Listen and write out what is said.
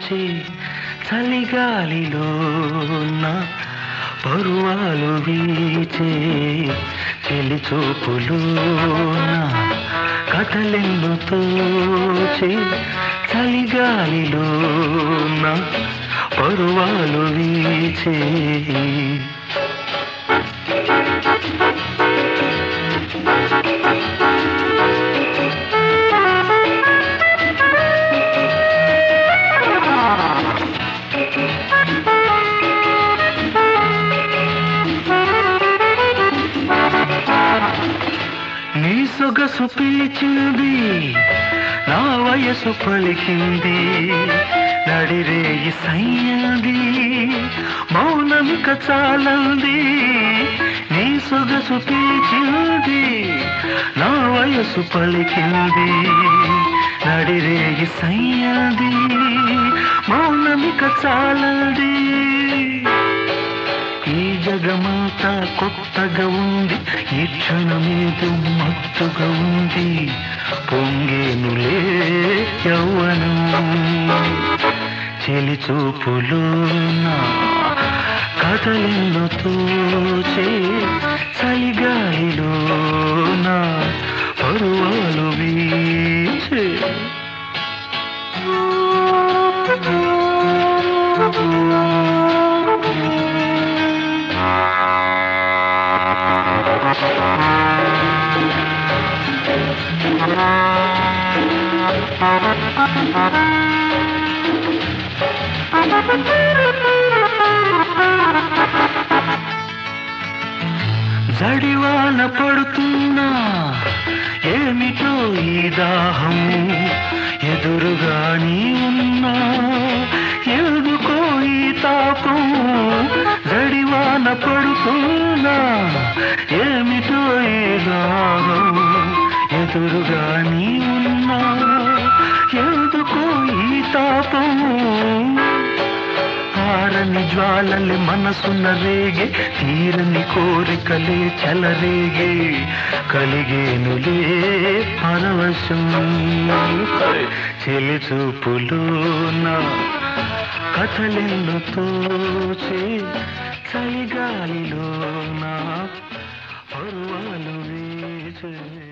తోచి చలిగాలిలోన పరువాలు వీచే చెలి చూపులోన కథలెన్ను తోచి చలిగాలిలోన పరువాలు వీచే నీ సొగసు పిలిచింది నా వయసు పలికింది నడిరేయి సయ్యంది మౌనమిక చాలంది నీ సొగసు పిలిచింది నా వయసు పలికింది నడిరేయి సయ్యంది మౌనమిక చాలంది ఈ జగమంతా కొత్తగా ఉంది ఈ క్షణమేదో మత్తుగా ఉంది పొంగేనులే యౌవనం చెలి చూపులోన కథలెన్ను తోచే చలిగాలిలోన పరువాలు వీచే జడివాన పడుతున్నా ఏమిటో ఈ దాహం ఎదురుగా నీ ఉన్నా ఎందుకో ఈ తాపం జడివాన పడుతున్నా ఏమిటో ఈ దాహం ఎదురుగా నీ ఉన్నా ఎందుకో ఈ తాపం ఆరని జ్వాలలి మనసున రేగే తీరని కోరికలే చెలరేగే కలిగేనులే పరవశం చెలి చూపులోన కథలెన్ను తోచే చలిగాలిలోన పర్వాలు వీచే